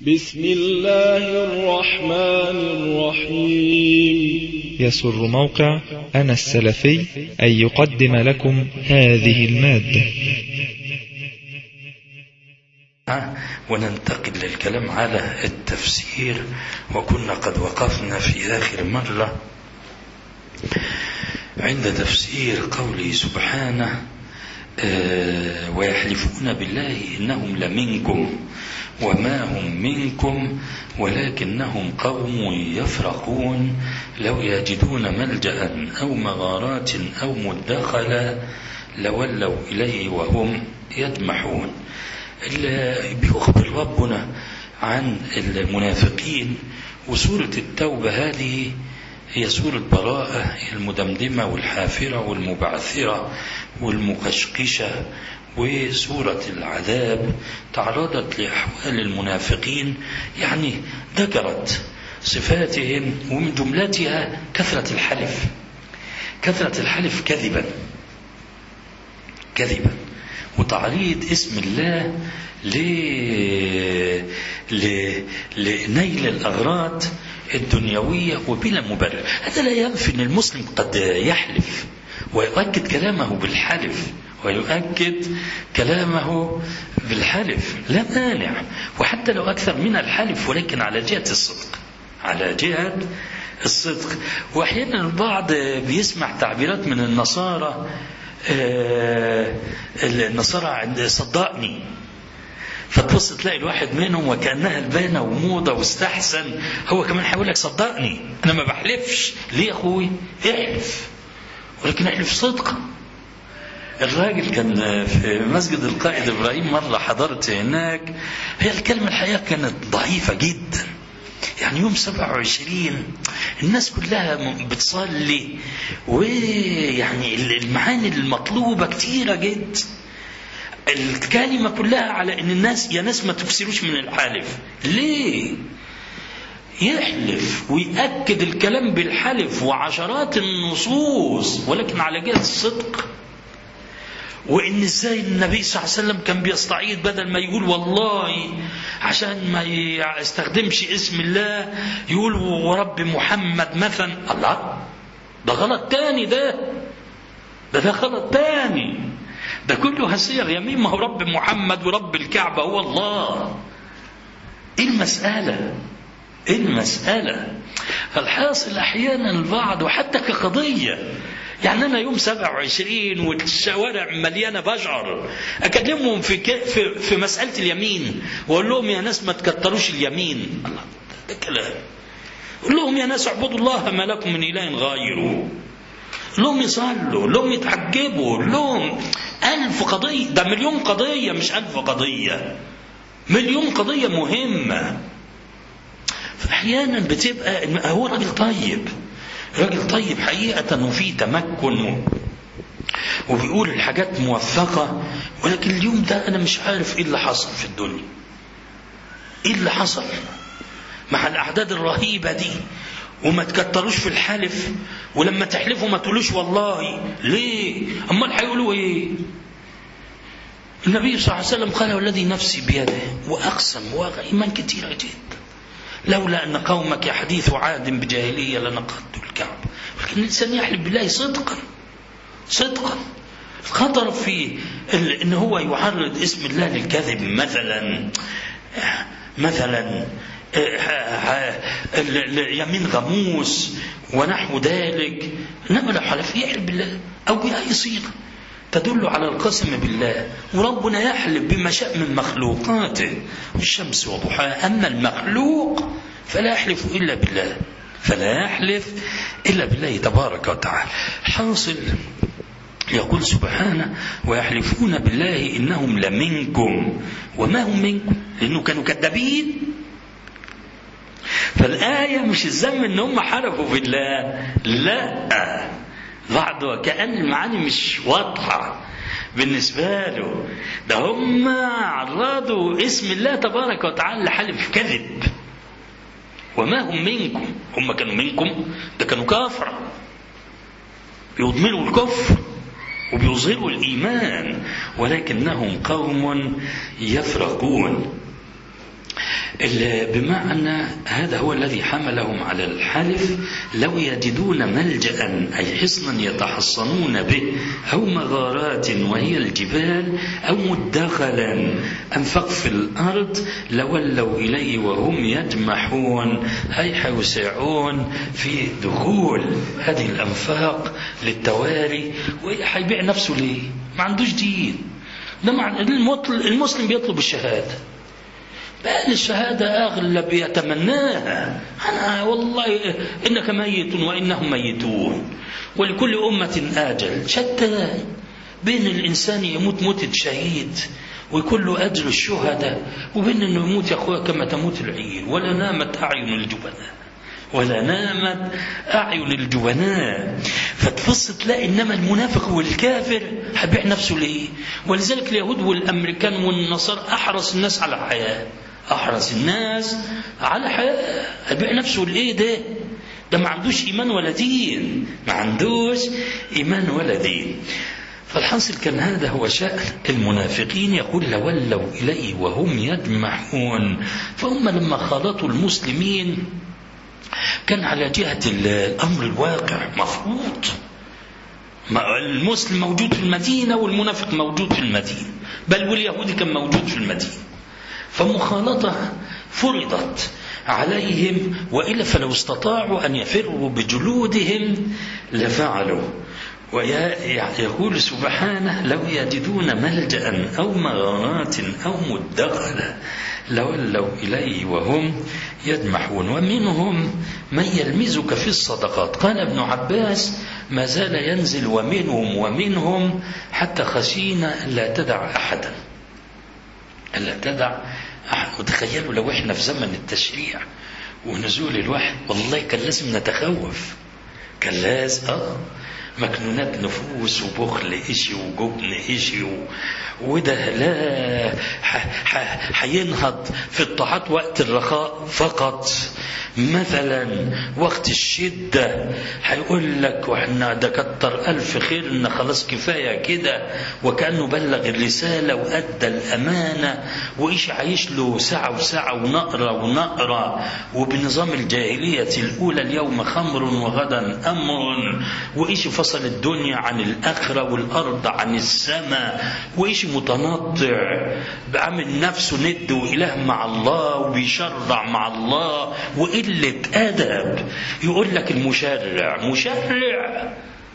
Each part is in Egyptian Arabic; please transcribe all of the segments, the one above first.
بسم الله الرحمن الرحيم يسر موقع أنا السلفي أن يقدم لكم هذه المادة وننتقل للكلام على التفسير وكنا قد وقفنا في آخر مرة عند تفسير قوله سبحانه آه ويحلفون بالله إنهم لمنكم وما هم منكم ولكنهم قوم يفرقون لو يجدون ملجأ أو مغارات أو مدخلا لولوا إليه وهم يدمحون بيخبر ربنا عن المنافقين وسورة التوبة هذه هي سورة براءة المدمدمة والحافرة والمبعثرة والمقشقشة وسورة العذاب تعرضت لأحوال المنافقين يعني ذكرت صفاتهم ومن جملتها كثرة الحلف كثرة الحلف كذبا كذبا وتعريض اسم الله ل... ل... لنيل الأغراض الدنيوية وبلا مبرر هذا لا ينفي أن المسلم قد يحلف ويؤكد كلامه بالحلف ويؤكد كلامه بالحلف لا مانع وحتى لو أكثر من الحلف ولكن على جهة الصدق على جهة الصدق وأحيانا البعض بيسمع تعبيرات من النصارى آه النصارى عند صدقني فتبص تلاقي الواحد منهم وكانها البانه وموضه واستحسن هو كمان هيقول لك صدقني انا ما بحلفش ليه يا اخوي احلف ولكن احلف صدقا الراجل كان في مسجد القائد ابراهيم مره حضرت هناك هي الكلمه الحقيقه كانت ضعيفه جدا يعني يوم 27 الناس كلها بتصلي ويعني المعاني المطلوبة كتيرة جدا الكلمة كلها على ان الناس يا ناس ما تكسروش من الحلف ليه يحلف ويأكد الكلام بالحلف وعشرات النصوص ولكن على جهة الصدق وان ازاي النبي صلى الله عليه وسلم كان بيستعيد بدل ما يقول والله عشان ما يستخدمش اسم الله يقول ورب محمد مثلا الله ده غلط تاني ده ده ده غلط تاني ده كله هسير يمين ما هو رب محمد ورب الكعبة هو الله ايه المسألة ايه المسألة الحاصل احيانا البعض وحتى كقضية يعني أنا يوم 27 والشوارع مليانة بشر أكلمهم في, في, في مسألة اليمين وأقول لهم يا ناس ما تكتروش اليمين الله ده كلام قول لهم يا ناس اعبدوا الله ما لكم من إله غيره لهم يصلوا لهم يتحجبوا لهم ألف قضية ده مليون قضية مش ألف قضية مليون قضية مهمة فأحيانا بتبقى هو راجل طيب راجل طيب حقيقة وفيه تمكن وبيقول الحاجات موثقة ولكن اليوم ده أنا مش عارف إيه اللي حصل في الدنيا إيه اللي حصل مع الأعداد الرهيبة دي وما تكتروش في الحلف ولما تحلفوا ما تقولوش والله ليه أمال هيقولوا إيه النبي صلى الله عليه وسلم قال والذي نفسي بيده وأقسم وإيمان كثيرة جدا لولا أن قومك حديث عاد بجاهلية لنقضوا الكعبة ولكن الإنسان يحلف بالله صدقا صدقا خطر في ان هو يعرض اسم الله للكذب مثلا مثلا يمين غموس ونحو ذلك انما لو حلف يحلف بالله او باي صيغه تدل على القسم بالله وربنا يحلف بما شاء من مخلوقاته الشمس وضحاها أما المخلوق فلا يحلف إلا بالله فلا يحلف إلا بالله تبارك وتعالى حاصل يقول سبحانه ويحلفون بالله إنهم لمنكم وما هم منكم لأنه كانوا كذابين فالآية مش الذم إن هم حلفوا بالله لا بعض وكأن المعاني مش واضحة بالنسبة له ده هم عرضوا اسم الله تبارك وتعالى لحلف كذب وما هم منكم هم كانوا منكم ده كانوا كافرة بيضمروا الكفر وبيظهروا الإيمان ولكنهم قوم يفرقون بمعنى هذا هو الذي حملهم على الحلف لو يجدون ملجأ أي حصنا يتحصنون به أو مغارات وهي الجبال أو مدخلا أنفق في الأرض لولوا إليه وهم يجمحون أي حيسعون في دخول هذه الأنفاق للتواري وحيبيع نفسه ليه ما عندوش دين ده مع المسلم بيطلب الشهاده بل الشهادة أغلب يتمناها أنا والله إنك ميت وإنهم ميتون ولكل أمة آجل شتى بين الإنسان يموت موتة شهيد ويكون له أجر الشهداء وبين أنه يموت يا أخويا كما تموت العين ولا نامت أعين الجبناء ولا نامت أعين الجبناء فتبص تلاقي إنما المنافق والكافر هبيع نفسه ليه ولذلك اليهود والأمريكان والنصارى أحرص الناس على الحياة أحرص الناس على حياة هبيع نفسه لإيه ده ده ما عندوش إيمان ولا دين ما عندوش إيمان ولا دين فالحاصل كان هذا هو شأن المنافقين يقول لولوا إليه وهم يدمحون فهم لما خالطوا المسلمين كان على جهة الأمر الواقع مفروض المسلم موجود في المدينة والمنافق موجود في المدينة بل واليهودي كان موجود في المدينة فمخالطة فرضت عليهم وإلا فلو استطاعوا أن يفروا بجلودهم لفعلوا ويقول سبحانه لو يجدون ملجأ أو مغارات أو مدخلا لولوا إليه وهم يدمحون ومنهم من يلمزك في الصدقات قال ابن عباس ما زال ينزل ومنهم ومنهم حتى خشينا لا تدع أحدا ألا تدع أحد وتخيلوا لو إحنا في زمن التشريع ونزول الوحي والله كان لازم نتخوف كان لازم آه مكنونات نفوس وبخل إشي وجبن إشي و... وده لا هينهض في الطاعات وقت الرخاء فقط مثلا وقت الشدة هيقول لك واحنا ده كتر ألف خير إن خلاص كفاية كده وكأنه بلغ الرسالة وأدى الأمانة وإيش عايش له ساعة وساعة ونقرة ونقرة وبنظام الجاهلية الأولى اليوم خمر وغدا أمر وإيش فصل الدنيا عن الآخرة والأرض عن السماء وإيش متنطع بعمل نفسه ند وإله مع الله وبيشرع مع الله وقلة أدب يقول لك المشرع مشرع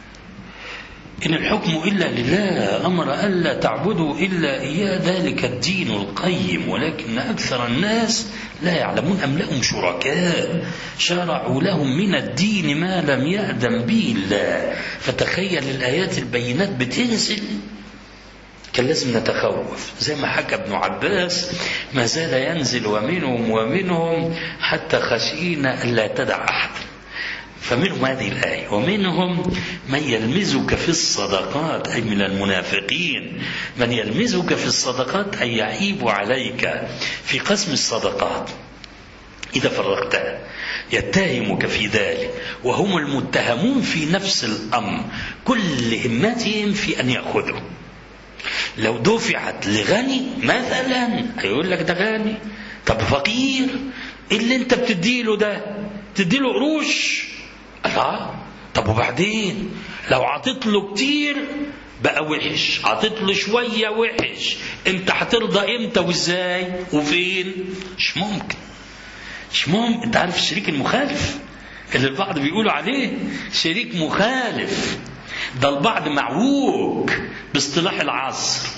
إن الحكم إلا لله أمر ألا تعبدوا إلا إياه ذلك الدين القيم ولكن أكثر الناس لا يعلمون أم لهم شركاء شرعوا لهم من الدين ما لم يأذن به الله فتخيل الآيات البينات بتنزل كان لازم نتخوف زي ما حكى ابن عباس ما زال ينزل ومنهم ومنهم حتى خشينا ألا تدع أحد فمنهم هذه الآية ومنهم من يلمزك في الصدقات أي من المنافقين من يلمزك في الصدقات أي يعيب عليك في قسم الصدقات إذا فرغتها يتهمك في ذلك وهم المتهمون في نفس الأمر كل همتهم في أن يأخذوا لو دفعت لغني مثلا هيقول لك ده غني طب فقير اللي انت بتديله ده تديله قروش الله طب وبعدين لو عطيت له كتير بقى وحش عطيت له شوية وحش انت هترضى امتى وازاي وفين مش ممكن مش ممكن انت عارف الشريك المخالف اللي البعض بيقولوا عليه شريك مخالف ده البعض معوج باصطلاح العصر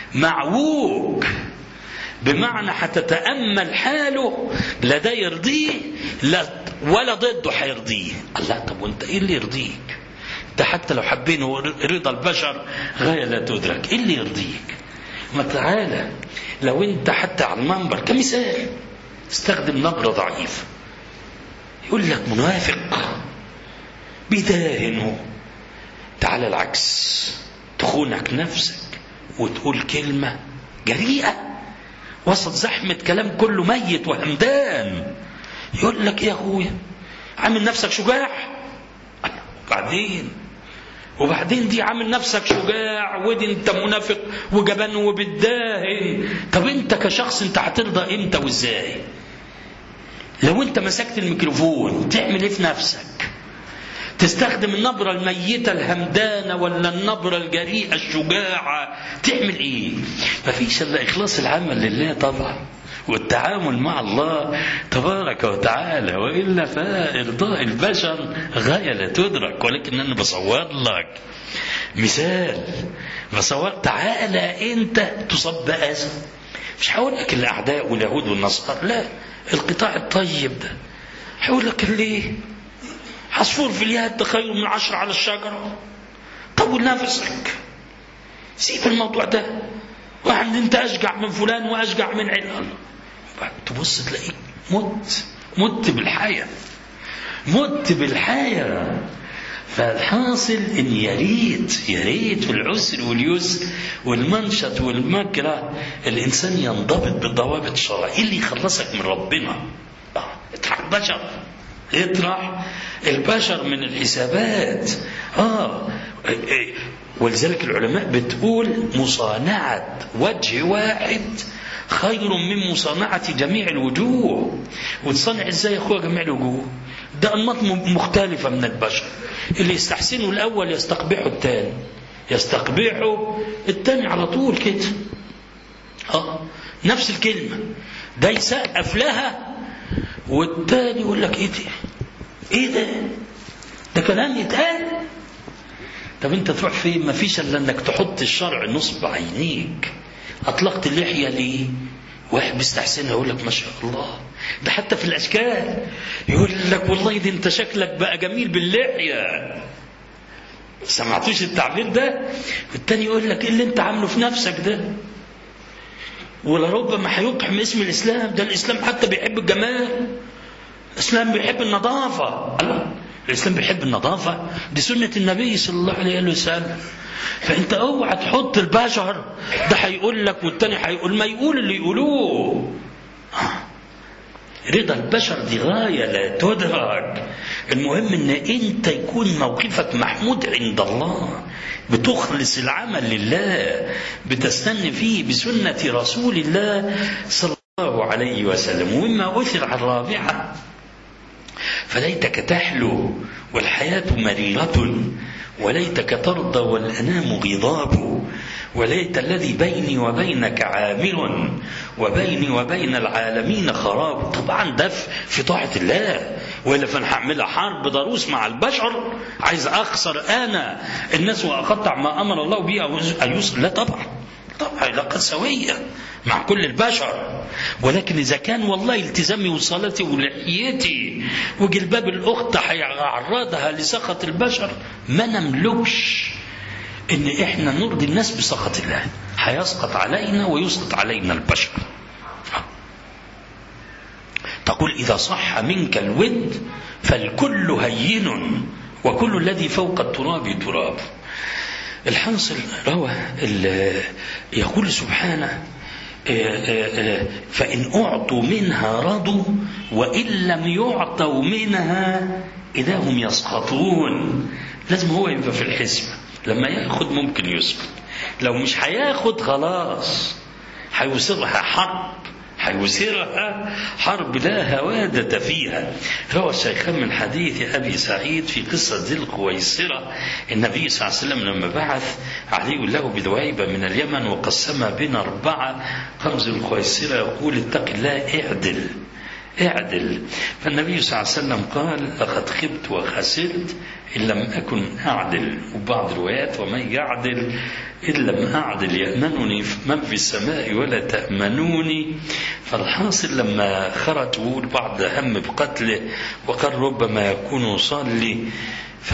معوج بمعنى هتتأمل حاله لا ده يرضيه لا ولا ضده هيرضيه الله طب وانت ايه اللي يرضيك ده حتى لو حبينه رضا البشر غاية لا تدرك ايه اللي يرضيك ما تعالى لو انت حتى على المنبر كمثال استخدم نبرة ضعيفة يقول لك منافق بيداهنه تعالى العكس تخونك نفسك وتقول كلمة جريئة وسط زحمة كلام كله ميت وهمدان يقول لك يا أخويا عامل نفسك شجاع وبعدين وبعدين دي عامل نفسك شجاع ودي انت منافق وجبان وبتداهن طب انت كشخص انت هترضى امتى وازاي لو انت مسكت الميكروفون تعمل ايه في نفسك تستخدم النبرة الميتة الهمدانة ولا النبرة الجريئة الشجاعة تعمل ايه مفيش الا اخلاص العمل لله طبعا والتعامل مع الله تبارك وتعالى والا فارضاء البشر غايه لا تدرك ولكن انا بصور لك مثال بصور تعالى انت تصب باذى مش هقول لك الاعداء واليهود والنصارى لا القطاع الطيب ده هقول لك ليه عصفور في اليد خير من عشر على الشجرة طول نفسك سيب الموضوع ده واحد انت اشجع من فلان واشجع من علان تبص تلاقيك مت مت بالحياة مت بالحياة فالحاصل ان يا ريت يا ريت في العسر واليسر والمنشط والمكره الانسان ينضبط بالضوابط الشرعيه اللي يخلصك من ربنا اطرح البشر اطرح البشر من الحسابات اه ولذلك العلماء بتقول مصانعة وجه واحد خير من مصانعة جميع الوجوه وتصنع ازاي يا اخويا جميع الوجوه ده انماط مختلفة من البشر اللي يستحسنه الاول يستقبحه الثاني يستقبحه الثاني على طول كده اه نفس الكلمة ده يسقف لها والتاني يقول لك ايه ده ايه ده ده كلام يتقال طب انت تروح فين ما فيش الا انك تحط الشرع نصب عينيك اطلقت اللحيه ليه واحد بيستحسنها يقول لك ما شاء الله ده حتى في الاشكال يقول لك والله ده انت شكلك بقى جميل باللحيه سمعتوش التعبير ده والتاني يقول لك ايه اللي انت عامله في نفسك ده ولربما هيقحم اسم الاسلام ده الاسلام حتى بيحب الجمال الاسلام بيحب النظافه الاسلام بيحب النظافه دي سنه النبي صلى الله عليه وسلم فانت اوعى تحط البشر ده هيقول لك والتاني هيقول ما يقول اللي يقولوه رضا البشر دي غاية لا تدرك المهم ان انت يكون موقفك محمود عند الله بتخلص العمل لله بتستن فيه بسنة رسول الله صلى الله عليه وسلم ومما أثر على الرابعة فليتك تحلو والحياة مريرة وليتك ترضى والأنام غضاب وليت الذي بيني وبينك عامر وبيني وبين العالمين خراب طبعا ده في طاعة الله وإلا فأنا هعملها حرب ضروس مع البشر عايز أخسر أنا الناس وأقطع ما أمر الله به أن يوصل لا طبعا طبعا علاقة سوية مع كل البشر ولكن إذا كان والله التزامي وصلاتي ولحيتي وجلباب الأخت هيعرضها لسخط البشر ما نملكش إن إحنا نرضي الناس بسخط الله هيسقط علينا ويسقط علينا البشر تقول إذا صح منك الود فالكل هين وكل الذي فوق التراب تراب الحاصل روى يقول سبحانه فإن أعطوا منها رضوا وإن لم يعطوا منها إذا هم يسقطون لازم هو يبقى في الحسبة لما ياخد ممكن يسقط لو مش هياخد خلاص هيوصلها حرب هيثيرها حرب لا هوادة فيها روى الشيخان من حديث أبي سعيد في قصة ذي القويصرة النبي صلى الله عليه وسلم لما بعث علي له بذويبة من اليمن وقسمها بين أربعة قمز القويصرة يقول اتق الله اعدل اعدل فالنبي صلى الله عليه وسلم قال لقد خبت وخسرت إن لم أكن أعدل وبعض الروايات ومن يعدل إن لم أعدل يأمنني من في السماء ولا تأمنوني فالحاصل لما خرج والبعض هم بقتله وقال ربما يكون يصلي ف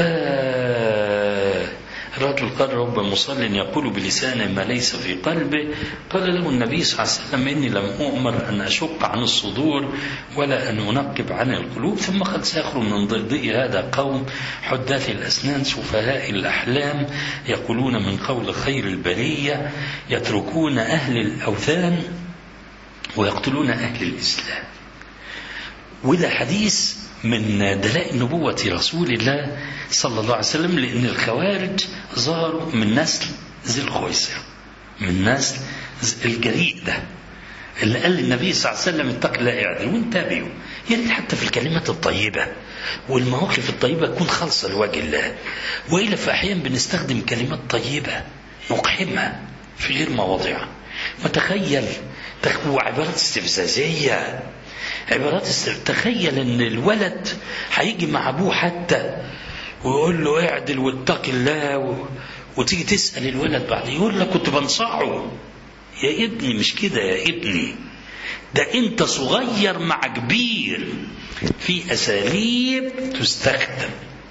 الرجل قال رب مصل يقول بلسانه ما ليس في قلبه قال له النبي صلى الله عليه وسلم إني لم أؤمر أن أشق عن الصدور ولا أن أنقب عن القلوب ثم قد سيخرج من ضدي هذا قوم حداث الأسنان سفهاء الأحلام يقولون من قول خير البرية يتركون أهل الأوثان ويقتلون أهل الإسلام وده حديث من دلائل نبوة رسول الله صلى الله عليه وسلم لأن الخوارج ظهروا من نسل ذي الخويصرة من نسل الجريء ده اللي قال للنبي صلى الله عليه وسلم اتق الله اعدل وانتبهوا يا ريت حتى في الكلمات الطيبة والمواقف الطيبة تكون خالصة لوجه الله وإلا في أحيان بنستخدم كلمات طيبة مقحمة في غير مواضعها فتخيل وعبارات استفزازية عبارات استف... تخيل ان الولد هيجي مع ابوه حتى ويقول له اعدل واتق الله و... وتيجي تسأل الولد بعد يقول لك كنت بنصحه يا ابني مش كده يا ابني ده انت صغير مع كبير في اساليب تستخدم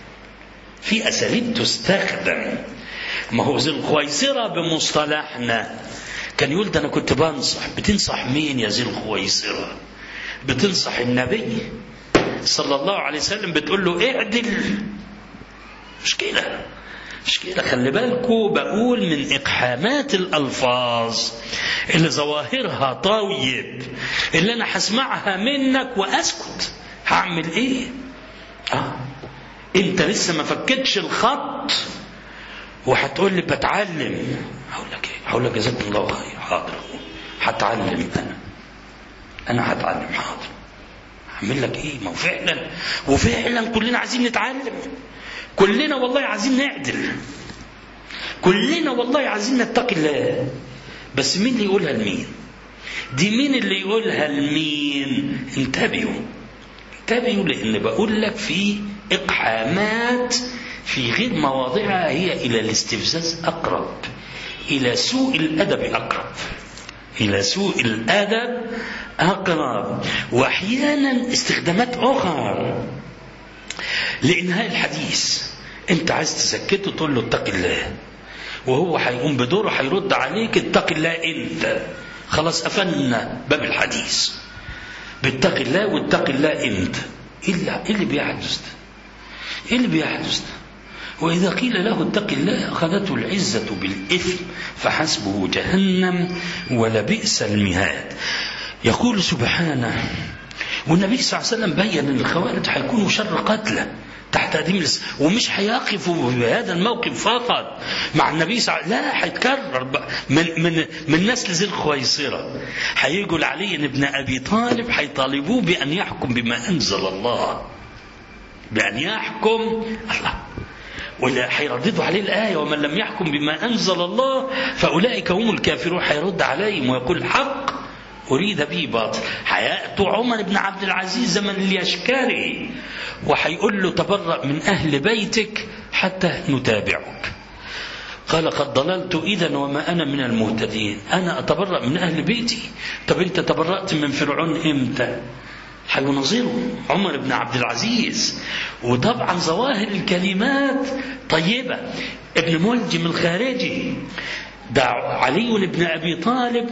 في اساليب تستخدم ما هو ذي الخويصره بمصطلحنا كان يقول ده انا كنت بنصح بتنصح مين يا ذي الخويصره بتنصح النبي صلى الله عليه وسلم بتقول له اعدل مش كده مش كده خلي بالكوا بقول من إقحامات الألفاظ اللي ظواهرها طيب اللي أنا هسمعها منك وأسكت هعمل إيه؟ آه أنت لسه ما فكتش الخط وهتقول لي بتعلم هقول لك إيه؟ هقول لك جزاك الله خير حاضر هتعلم أنا أنا هتعلم حاضر هعمل لك إيه؟ ما هو فعلا وفعلا كلنا عايزين نتعلم كلنا والله عايزين نعدل كلنا والله عايزين نتقي الله بس مين اللي يقولها لمين دي مين اللي يقولها لمين انتبهوا انتبهوا لان بقول لك في اقحامات في غير مواضعها هي الى الاستفزاز اقرب الى سوء الادب اقرب الى سوء الادب اقرب واحيانا استخدامات اخرى لإنهاء الحديث أنت عايز تسكته تقول له اتق الله وهو هيقوم بدوره هيرد عليك اتق الله أنت خلاص قفلنا باب الحديث باتق الله واتق الله أنت إيه اللي, إيه اللي بيحدث ده؟ إيه اللي بيحدث ده؟ وإذا قيل له اتق الله أخذته العزة بالإثم فحسبه جهنم ولبئس المهاد يقول سبحانه والنبي صلى الله عليه وسلم بين ان الخوارج هيكونوا شر قتلى تحت تقديم الس... ومش هيقفوا بهذا الموقف فقط مع النبي صلى الله عليه وسلم لا هيتكرر من من من نسل ذي الخويصره هيجوا لعلي بن ابي طالب هيطالبوه بان يحكم بما انزل الله بان يحكم الله ولا هيرددوا عليه الآية ومن لم يحكم بما أنزل الله فأولئك هم الكافرون هيرد عليهم ويقول الحق أريد به باطل هيأتوا عمر بن عبد العزيز زمن اليشكري وهيقول له تبرأ من أهل بيتك حتى نتابعك قال قد ضللت إذا وما أنا من المهتدين أنا أتبرأ من أهل بيتي طب أنت تبرأت من فرعون إمتى هينظره عمر بن عبد العزيز وطبعا ظواهر الكلمات طيبة ابن ملجم الخارجي ده علي بن أبي طالب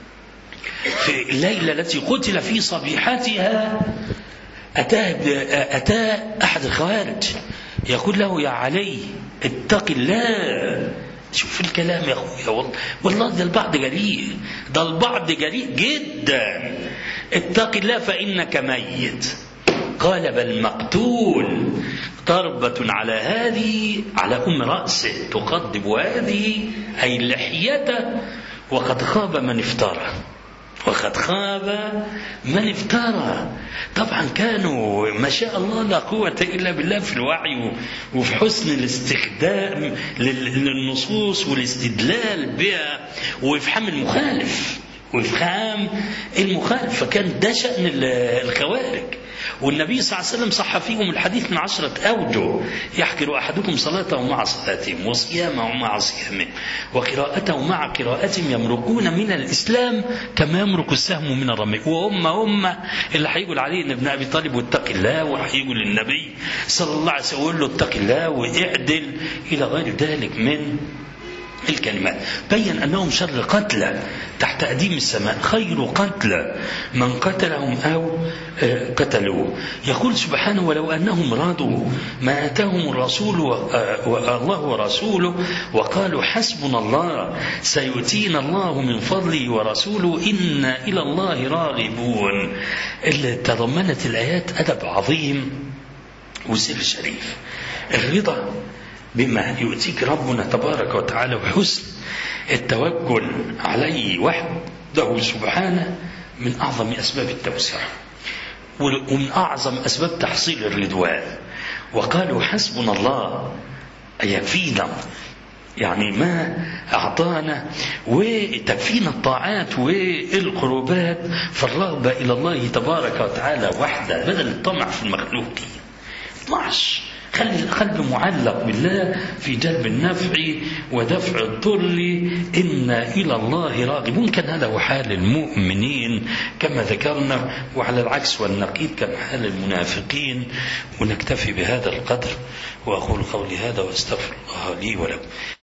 في الليلة التي قتل في صبيحتها أتاه, أتاه أحد الخوارج يقول له يا علي اتق الله شوف الكلام يا أخويا والله, والله ده البعض جريء ده البعض جريء جدا اتق الله فإنك ميت قال بل مقتول ضربة على هذه على أم رأسه تقضب هذه أي لحيته وقد خاب من افترى وقد خاب من افترى طبعا كانوا ما شاء الله لا قوة إلا بالله في الوعي وفي حسن الاستخدام للنصوص والاستدلال بها وإفحام المخالف وإفهام المخالف فكان ده شأن الخوارج والنبي صلى الله عليه وسلم صح فيهم الحديث من عشرة أوجه يحكر أحدكم صلاته مع صلاتهم وصيامه مع صيامهم وقراءته مع قراءتهم يمرقون من الإسلام كما يمرق السهم من الرمي وهم هم اللي هيقول عليه ابن أبي طالب واتق الله وهيقول للنبي صلى الله عليه وسلم يقول له اتق الله واعدل إلى غير ذلك من الكلمات بين أنهم شر قتلى تحت أديم السماء خير قتلى من قتلهم أو قتلوه يقول سبحانه ولو أنهم رادوا ما آتاهم الرسول والله ورسوله وقالوا حسبنا الله سيؤتينا الله من فضله ورسوله إنا إلى الله راغبون اللي تضمنت الآيات أدب عظيم وسر شريف الرضا بما يؤتيك ربنا تبارك وتعالى وحسن التوكل عليه وحده سبحانه من أعظم أسباب التوسع ومن أعظم أسباب تحصيل الرضوان وقالوا حسبنا الله يكفينا يعني ما أعطانا وتكفينا الطاعات والقربات فالرغبة إلى الله تبارك وتعالى وحده بدل الطمع في المخلوقين طمعش خلي القلب معلق بالله في جلب النفع ودفع الضر إن إلى الله راغبون كان هذا هو حال المؤمنين كما ذكرنا وعلى العكس والنقيض كما حال المنافقين ونكتفي بهذا القدر وأقول قولي هذا وأستغفر الله لي ولكم